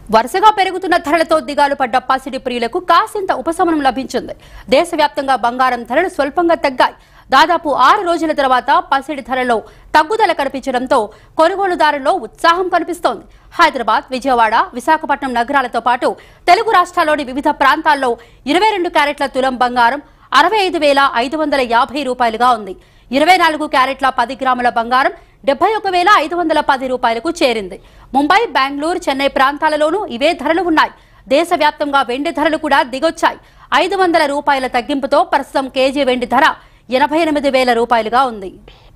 వరుసగా పెరుగుతున్న ధరలతో దిగాలు పడ్డ పసిడి ప్రియులకు కాసింత ఉపశమనం లభించింది దేశవ్యాప్తంగా బంగారం ధరలు స్వల్పంగా తగ్గాయి దాదాపు ఆరు రోజుల తర్వాత పసిడి ధరలో తగ్గుదల కనిపించడంతో కొనుగోలుదారుల్లో ఉత్సాహం కనిపిస్తోంది హైదరాబాద్ విజయవాడ విశాఖపట్నం నగరాలతో పాటు తెలుగు రాష్ట్రాల్లోని వివిధ ప్రాంతాల్లో ఇరవై రెండు క్యారెట్ల తులం బంగారం అరవై ఐదు వేల ఐదు వందల యాభై రూపాయలుగా ఉంది ఇరవై నాలుగు క్యారెట్ల పది గ్రాముల బంగారం డెబ్బై ఒక వేల ఐదు వందల పది రూపాయలకు చేరింది ముంబై బెంగళూరు చెన్నై ప్రాంతాలలోనూ ఇవే ధరలు ఉన్నాయి దేశవ్యాప్తంగా వెండి ధరలు కూడా దిగొచ్చాయి ఐదు వందల రూపాయల తగ్గింపుతో ప్రస్తుతం కేజీ వెండి ధర ఎనభై ఎనిమిది వేల రూపాయలుగా ఉంది